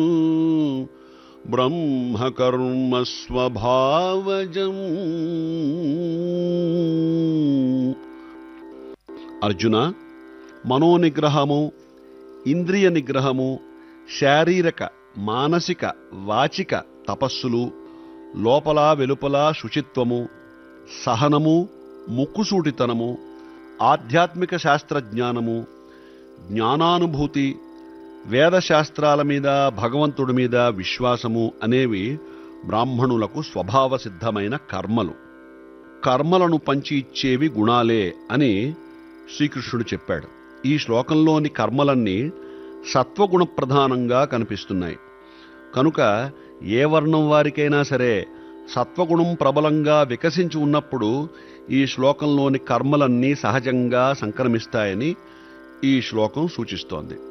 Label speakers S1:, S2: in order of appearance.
S1: బ్రహ్మకర్మ స్వభావజం అర్జున మనోనిగ్రహము ఇంద్రియ నిగ్రహము శారీరక మానసిక వాచిక తపస్సులు లోపల వెలుపల శుచిత్వము సహనము ముక్కుసూటితనము ఆధ్యాత్మిక శాస్త్రజ్ఞానము జ్ఞానానుభూతి వేదశాస్త్రాల మీద భగవంతుడి మీద విశ్వాసము అనేవి బ్రాహ్మణులకు స్వభావ సిద్ధమైన కర్మలు కర్మలను పంచి ఇచ్చేవి గుణాలే అని శ్రీకృష్ణుడు చెప్పాడు ఈ శ్లోకంలోని కర్మలన్నీ సత్వగుణ ప్రధానంగా కనిపిస్తున్నాయి కనుక ఏ వర్ణం వారికైనా సరే సత్వగుణం ప్రబలంగా వికసించి ఉన్నప్పుడు ఈ శ్లోకంలోని కర్మలన్నీ సహజంగా సంక్రమిస్తాయని ఈ శ్లోకం సూచిస్తోంది